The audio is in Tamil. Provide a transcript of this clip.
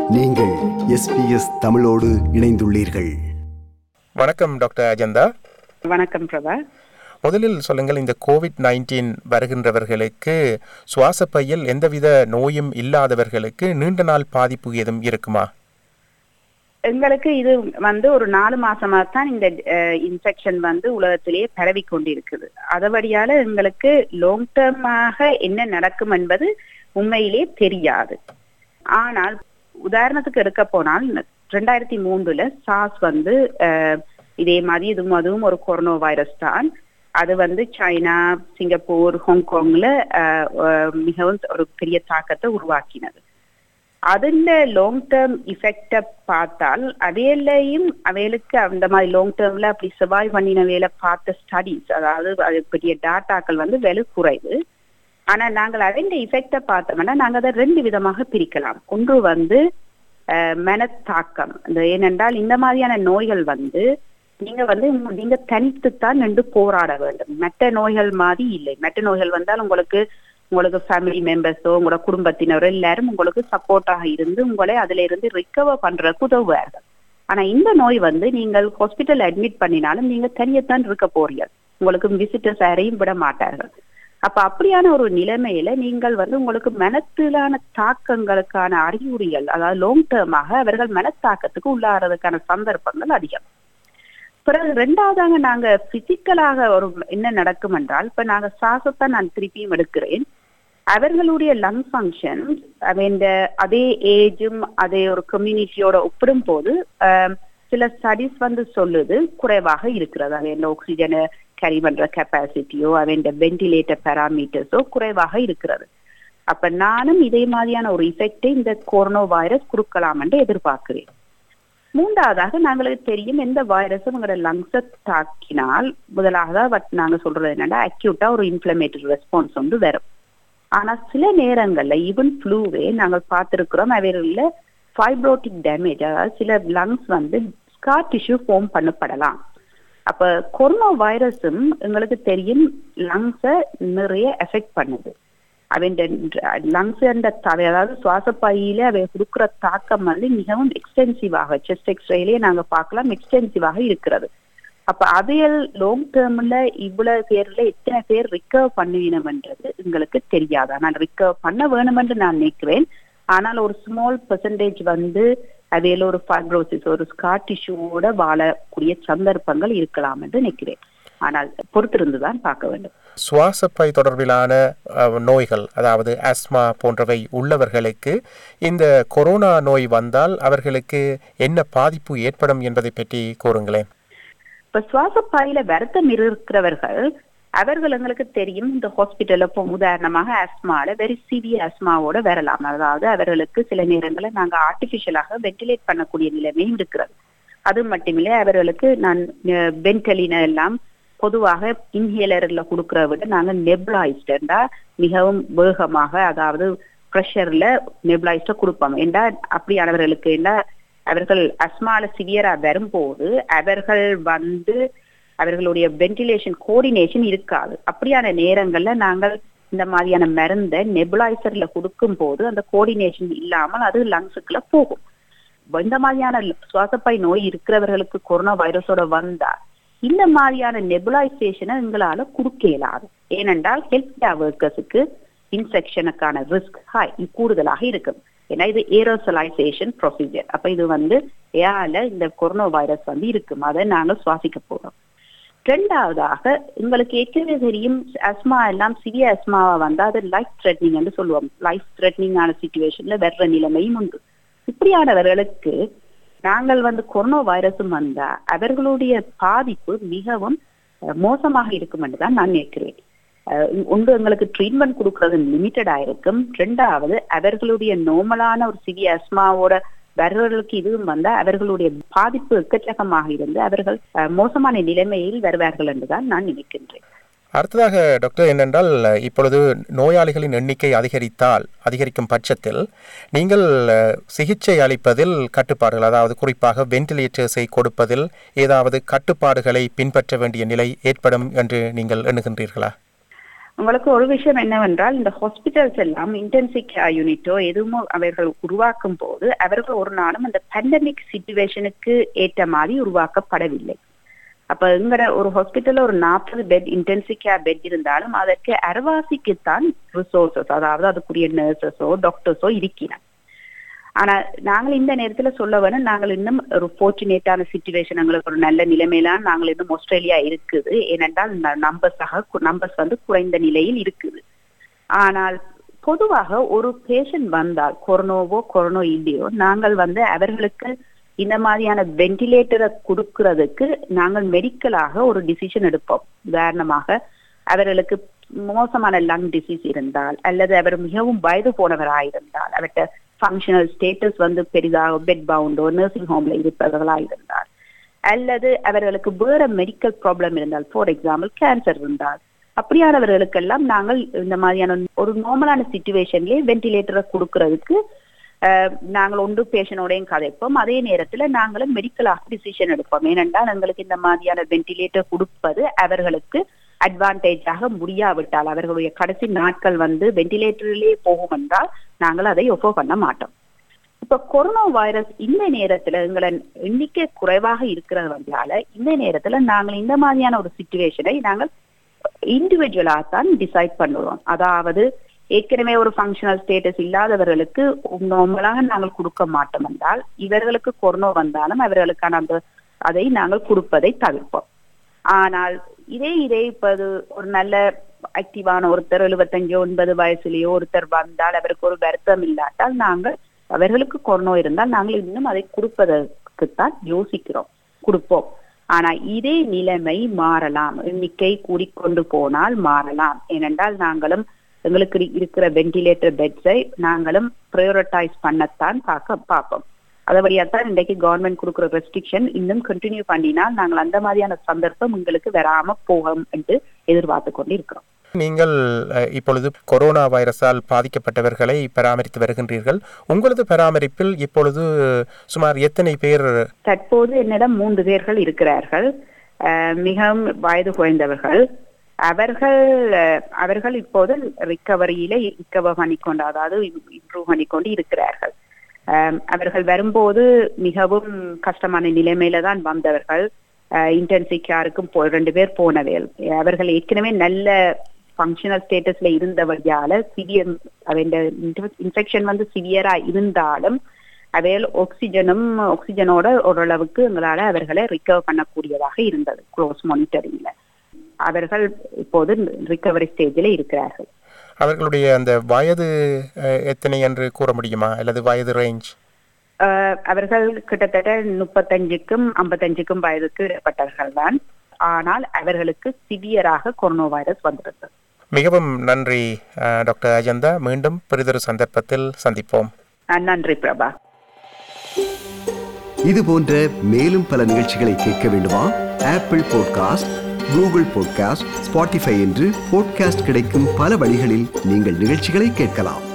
நீங்கள் எஸ்பிஎஸ் தமிழோடு இணைந்துள்ளீர்கள் வணக்கம் டாக்டர் அஜந்தா வணக்கம் பிரபா முதலில் சொல்லுங்கள் இந்த கோவிட் நைன்டீன் வருகின்றவர்களுக்கு சுவாச பையில் எந்தவித நோயும் இல்லாதவர்களுக்கு நீண்ட நாள் பாதிப்பு ஏதும் இருக்குமா எங்களுக்கு இது வந்து ஒரு நாலு மாசமா தான் இந்த இன்ஃபெக்ஷன் வந்து உலகத்திலேயே பரவி கொண்டிருக்குது அதபடியால எங்களுக்கு லாங் டேர்மாக என்ன நடக்கும் என்பது உண்மையிலே தெரியாது ஆனால் உதாரணத்துக்கு எடுக்க போனால் ரெண்டாயிரத்தி மூன்றுல சாஸ் வந்து அஹ், இதே மாதிரி இதுவும் அதுவும் ஒரு கொரோனா வைரஸ் தான் அது வந்து சைனா சிங்கப்பூர் ஹாங்காங்ல அஹ், அஹ், மிகவும் ஒரு பெரிய தாக்கத்தை உருவாக்கினது அதுல லாங் டேர்ம் இஃபெக்ட பார்த்தால் அவையிலையும் அவைகளுக்கு அந்த மாதிரி லாங் டேர்ம்ல அப்படி சர்வைவ் பண்ணின வேலை பார்த்த ஸ்டடிஸ் அதாவது அது பெரிய டாட்டாக்கள் வந்து வெகு குறைவு ஆனா நாங்கள் அதன் இஃபெக்ட பார்த்தோம்னா நாங்க அதை ரெண்டு விதமாக பிரிக்கலாம் ஒன்று வந்து அஹ், மனத்தாக்கம் இந்த ஏனென்றால் இந்த மாதிரியான நோய்கள் வந்து நீங்க வந்து உங்க- நீங்க தனித்துத்தான் நின்று போராட வேண்டும் மற்ற நோய்கள் மாதிரி இல்லை மற்ற நோய்கள் வந்தால் உங்களுக்கு உங்களுக்கு ஃபேமிலி மெம்பர்ஸோ உங்களோட குடும்பத்தினரோ எல்லாரும் உங்களுக்கு சப்போர்ட்டாக இருந்து உங்களை அதுல இருந்து ரிகவர் பண்றதுக்கு உதவுவார்கள் ஆனா இந்த நோய் வந்து நீங்கள் ஹாஸ்பிட்டல் அட்மிட் பண்ணினாலும் நீங்க தனியத்தான் இருக்க போறீர்கள் உங்களுக்கு விசிட்டர்ஸ் யாரையும் விட மாட்டார்கள் அப்ப அப்படியான ஒரு நிலைமையில நீங்கள் வந்து உங்களுக்கு மனத்திலான தாக்கங்களுக்கான அறிகுறிகள் அதாவது லாங் டேர்மாக அவர்கள் மனத்தாக்கத்துக்கு உள்ளாகிறதுக்கான சந்தர்ப்பங்கள் அதிகம் பிறகு ரெண்டாவதாக நாங்க பிசிக்கலாக ஒரு என்ன நடக்கும் என்றால் இப்ப நாங்க சுவாசத்தை நான் திருப்பியும் எடுக்கிறேன் அவர்களுடைய லங் ஃபங்க்ஷன் அவன் அதே ஏஜும் அதே ஒரு கம்யூனிட்டியோட ஒப்பிடும் போது ஆம், சில ஸ்டடிஸ் வந்து சொல்லுது குறைவாக இருக்கிறது அவன் ஆக்சிஜனை கேரி பண்ற கெப்பாசிட்டியோ அவன் வென்டிலேட்டர் பேராமீட்டர்ஸோ குறைவாக இருக்கிறது அப்ப நானும் இதே மாதிரியான ஒரு இஃபெக்டை இந்த கொரோனா வைரஸ் கொடுக்கலாம் என்று எதிர்பார்க்கிறேன் மூன்றாவதாக நாங்களுக்கு தெரியும் எந்த வைரஸும் உங்களோட லங்ஸை தாக்கினால் முதலாக வட்- நாங்க சொல்றது என்னன்னா அக்யூட்டா ஒரு இன்ஃபிளமேட்டரி ரெஸ்பான்ஸ் வந்து வரும் ஆனா சில நேரங்கள்ல ஈவன் ஃப்ளூவே நாங்கள் பார்த்திருக்கிறோம் அவைகளில் ஃபைப்ரோட்டிக் டேமேஜ் அதாவது சில லங்ஸ் வந்து ஸ்கார் டிஷ்யூ ஃபார்ம் பண்ணப்படலாம் அப்ப கொரோனா வைரஸும் எங்களுக்கு தெரியும் லங்ஸை நிறைய எஃபெக்ட் பண்ணுது அவன் லங்ஸ் என்ற தலை அதாவது சுவாச பையில அவை கொடுக்குற தாக்கம் வந்து மிகவும் எக்ஸ்டென்சிவாக செஸ்ட் எக்ஸ்ரேலயே நாங்க பார்க்கலாம் எக்ஸ்டென்சிவாக இருக்கிறது அப்ப அவையல் லாங் டேர்ம்ல இவ்வளவு பேர்ல எத்தனை பேர் ரிக்கவர் பண்ணுவீனம்ன்றது எங்களுக்கு தெரியாது ஆனால் ரிக்கவர் பண்ண வேணும் என்று நான் நினைக்கிறேன் ஆனால் ஒரு ஸ்மால் பெர்சன்டேஜ் வந்து அவையில ஒரு ஃபைப்ரோசிஸ் ஒரு ஸ்கார் டிஷ்யூவோட வாழக்கூடிய சந்தர்ப்பங்கள் இருக்கலாம் என்று நினைக்கிறேன் ஆனால் பொறுத்திருந்து தான் பார்க்க வேண்டும் சுவாசப்பை தொடர்பிலான அஹ், நோய்கள் அதாவது ஆஸ்மா போன்றவை உள்ளவர்களுக்கு இந்த கொரோனா நோய் வந்தால் அவர்களுக்கு என்ன பாதிப்பு ஏற்படும் என்பதை பற்றி கூறுங்களேன் இப்ப சுவாச பாயில வருத்தம் இருக்கிறவர்கள் அவர்கள் எங்களுக்கு தெரியும் இந்த ஹாஸ்பிட்டல்ல இப்போ உதாரணமாக ஆஸ்மால வெரி சிவியர் ஆஸ்மாவோட வரலாம் அதாவது அவர்களுக்கு சில நேரங்களில் நாங்க ஆர்டிபிஷியலாக வென்டிலேட் பண்ணக்கூடிய நிலைமையும் இருக்கிறது அது மட்டுமில்லை அவர்களுக்கு நான் வென்டலின எல்லாம் பொதுவாக இன்ஹேலர்ல கொடுக்கறத விட நாங்க நெப்லாய்ஸ்டா மிகவும் வேகமாக அதாவது ப்ரெஷர்ல நெப்லாய்ஸ்ட கொடுப்போம் ஏண்டா அப்படியானவர்களுக்கு என்ன அவர்கள் அஸ்மால சிவியரா வரும்போது அவர்கள் வந்து அவர்களுடைய வென்டிலேஷன் கோஆர்டினேஷன் இருக்காது அப்படியான நேரங்கள்ல நாங்கள் இந்த மாதிரியான மருந்தை நெபுலைசர்ல கொடுக்கும் போது அந்த கோஆர்டினேஷன் இல்லாமல் அது லங்ஸுக்குள்ள போகும் இந்த மாதிரியான சுவாசப்பை நோய் இருக்கிறவர்களுக்கு கொரோனா வைரஸோட வந்தா இந்த மாதிரியான நெபுலைசேஷனை எங்களால கொடுக்க இயலாது ஏனென்றால் ஹெல்த் கேர் ஒர்க்கர்ஸுக்கு இன்ஃபெக்ஷனுக்கான ரிஸ்க் ஹை கூடுதலாக இருக்கும் ஏன்னா இது ஏரோசலைசேஷன் ப்ரொசீஜர் அப்ப இது வந்து ஏஆல இந்த கொரோனா வைரஸ் வந்து இருக்கும் அதை நாங்க சுவாசிக்க போறோம் ரெண்டாவதாக உங்களுக்கு ஏற்கனவே தெரியும் அஸ்மா எல்லாம் சிவிய அஸ்மாவா வந்தா அது லைஃப் த்ரெட்னிங் என்று சொல்லுவோம் லைஃப் த்ரெட்னிங்கான சுச்சுவேஷன்ல வர்ற நிலைமையும் உண்டு இப்படியானவர்களுக்கு நாங்கள் வந்து கொரோனா வைரஸும் வந்தா அவர்களுடைய பாதிப்பு மிகவும் அஹ், மோசமாக இருக்கும் என்று தான் நான் நினைக்கிறேன் அஹ், ஒன்று எங்களுக்கு ட்ரீட்மெண்ட் கொடுக்கறது லிமிட்டடா இருக்கும் ரெண்டாவது அவர்களுடைய நார்மலான ஒரு சிவிய அஸ்மாவோட வருவர்களுக்கு இதுவும் வந்தா அவர்களுடைய பாதிப்பு எக்கச்சக்கமாக இருந்து அவர்கள் அஹ், மோசமான நிலைமையில் வருவார்கள் என்றுதான் நான் நினைக்கின்றேன் அடுத்ததாக டாக்டர் என்னென்றால் இப்பொழுது நோயாளிகளின் எண்ணிக்கை அதிகரித்தால் அதிகரிக்கும் பட்சத்தில் நீங்கள் அஹ், சிகிச்சை அளிப்பதில் கட்டுப்பாடுகள் அதாவது குறிப்பாக வென்டிலேட்டர்ஸை கொடுப்பதில் ஏதாவது கட்டுப்பாடுகளை பின்பற்ற வேண்டிய நிலை ஏற்படும் என்று நீங்கள் எண்ணுகின்றீர்களா உங்களுக்கு ஒரு விஷயம் என்னவென்றால் இந்த ஹாஸ்பிட்டல்ஸ் எல்லாம் இன்டென்சிவ் கேர் யூனிட்டோ எதுவும் அவர்கள் உருவாக்கும் போது அவர்கள் ஒரு நாளும் அந்த பேண்டமிக் சிச்சுவேஷனுக்கு ஏற்ற மாதிரி உருவாக்கப்படவில்லை அப்ப எங்கட ஒரு ஹாஸ்பிட்டல்ல ஒரு நாற்பது பெட் இன்டென்சிவ் கேர் பெட் இருந்தாலும் அதற்கு அரவாசிக்குத்தான் ரிசோர்சஸ் அதாவது அதுக்குரிய நர்சஸோ டாக்டர்ஸோ இருக்கிறார் ஆனா நாங்கள் இந்த நேரத்துல சொல்ல வேணும் நாங்கள் இன்னும் ஒரு ஃபோர்ச்சுனேட்டான சுச்சுவேஷன் எங்களுக்கு ஒரு நல்ல நிலைமையில நாங்கள் இன்னும் ஆஸ்திரேலியா இருக்குது ஏனென்றால் நம்பர்ஸாக நம்பர்ஸ் வந்து குறைந்த நிலையில் இருக்குது ஆனால் பொதுவாக ஒரு பேஷண்ட் வந்தால் கொரோனாவோ கொரோனா இல்லையோ நாங்கள் வந்து அவர்களுக்கு இந்த மாதிரியான வென்டிலேட்டரை கொடுக்கறதுக்கு நாங்கள் மெடிக்கலாக ஒரு டிசிஷன் எடுப்போம் உதாரணமாக அவர்களுக்கு மோசமான லங் டிசீஸ் இருந்தால் அல்லது அவர் மிகவும் வயது போனவராயிருந்தால் அவர்கிட்ட ஃபங்க்ஷனல் ஸ்டேட்டஸ் வந்து பெரிதாக பெட் பவுண்டோ நர்சிங் ஹோம்ல இருப்பவர்களாக இருந்தால் அல்லது அவர்களுக்கு வேற மெடிக்கல் ப்ராப்ளம் இருந்தால் ஃபார் எக்ஸாம்பிள் கேன்சர் இருந்தால் அப்படியானவர்களுக்கெல்லாம் நாங்கள் இந்த மாதிரியான ஒரு நார்மலான சுச்சுவேஷன்லயே வென்டிலேட்டரை கொடுக்கறதுக்கு நாங்கள் ஒன்று பேஷண்டோடையும் கதைப்போம் அதே நேரத்துல நாங்களும் மெடிக்கலாக டிசிஷன் எடுப்போம் ஏனென்றால் எங்களுக்கு இந்த மாதிரியான வென்டிலேட்டர் கொடுப்பது அவர்களுக்கு அட்வான்டேஜாக முடியாவிட்டால் அவர்களுடைய கடைசி நாட்கள் வந்து வென்டிலேட்டரிலே போகும் என்றால் நாங்கள் அதை ஒப்போ பண்ண மாட்டோம் இப்ப கொரோனா வைரஸ் இந்த நேரத்துல எங்களை எண்ணிக்கை குறைவாக இருக்கிறதுனால இந்த நேரத்துல நாங்கள் இந்த மாதிரியான ஒரு சுச்சுவேஷனை நாங்கள் இண்டிவிஜுவலா தான் டிசைட் பண்ணுவோம் அதாவது ஏற்கனவே ஒரு ஃபங்க்ஷனல் ஸ்டேட்டஸ் இல்லாதவர்களுக்கு நார்மலாக நாங்கள் கொடுக்க மாட்டோம் என்றால் இவர்களுக்கு கொரோனா வந்தாலும் அவர்களுக்கான அந்த அதை நாங்கள் கொடுப்பதை தவிர்ப்போம் ஆனால் இதே இதே இப்ப ஒரு நல்ல ஆக்டிவான ஒருத்தர் எழுபத்தஞ்சு ஒன்பது வயசுலயோ ஒருத்தர் வந்தால் அவருக்கு ஒரு வருத்தம் இல்லாட்டால் நாங்கள் அவர்களுக்கு கொரோனா இருந்தால் நாங்கள் இன்னும் அதை கொடுப்பதற்குத்தான் யோசிக்கிறோம் கொடுப்போம் ஆனா இதே நிலைமை மாறலாம் எண்ணிக்கை கூடிக்கொண்டு போனால் மாறலாம் ஏனென்றால் நாங்களும் எங்களுக்கு இருக்கிற வென்டிலேட்டர் பெட்ஸை நாங்களும் ப்ரையோரிட்டைஸ் பண்ணத்தான் பார்க்க பார்ப்போம் அதுபடியாத்தான் இன்றைக்கு கவர்மெண்ட் கொடுக்குற ரெஸ்ட்ரிக்ஷன் இன்னும் கண்டினியூ பண்ணினால் நாங்கள் அந்த மாதிரியான சந்தர்ப்பம் உங்களுக்கு வராம போகும் என்று எதிர்பார்த்து கொண்டு இருக்கிறோம் நீங்கள் இப்பொழுது கொரோனா வைரஸால் பாதிக்கப்பட்டவர்களை பராமரித்து வருகின்றீர்கள் உங்களது பராமரிப்பில் இப்பொழுது சுமார் எத்தனை பேர் தற்போது என்னிடம் மூன்று பேர்கள் இருக்கிறார்கள் மிகவும் வயது குறைந்தவர்கள் அவர்கள் அவர்கள் இப்போது ரிக்கவரியில ரிக்கவர் பண்ணிக்கொண்டு அதாவது இம்ப்ரூவ் பண்ணிக்கொண்டு இருக்கிறார்கள் அவர்கள் வரும்போது மிகவும் கஷ்டமான நிலைமையில தான் வந்தவர்கள் இன்டென்சிவ் கேருக்கும் போ ரெண்டு பேர் போனவேல் அவர்கள் ஏற்கனவே நல்ல ஃபங்க்ஷனல் ஸ்டேட்டஸ்ல இருந்தவர்களால சிவியர் இன்ஃபெக்ஷன் வந்து சிவியரா இருந்தாலும் அவையில் ஆக்சிஜனும் ஆக்சிஜனோட ஓரளவுக்கு எங்களால அவர்களை ரிக்கவர் பண்ணக்கூடியதாக இருந்தது க்ளோஸ் மானிட்டரிங்ல அவர்கள் இப்போது ரிக்கவரி ஸ்டேஜில் இருக்கிறார்கள் அவர்களுடைய அந்த வயது எத்தனை என்று கூற முடியுமா அல்லது வயது ரேஞ்ச் அவர்கள் கிட்டத்தட்ட முப்பத்தஞ்சுக்கும் ஐம்பத்தஞ்சுக்கும் வயதுக்கு இடப்பட்டவர்கள் தான் ஆனால் அவர்களுக்கு சிவியராக கொரோனா வைரஸ் வந்திருந்தது மிகவும் நன்றி டாக்டர் அஜந்தா மீண்டும் பெரிதொரு சந்தர்ப்பத்தில் சந்திப்போம் நன்றி பிரபா இது போன்ற மேலும் பல நிகழ்ச்சிகளை கேட்க வேண்டுமா Apple podcast Google podcast Spotify என்று பாட்காஸ்ட் கிடைக்கும் பல வழிகளில் நீங்கள் நிகழ்ச்சிகளை கேட்கலாம்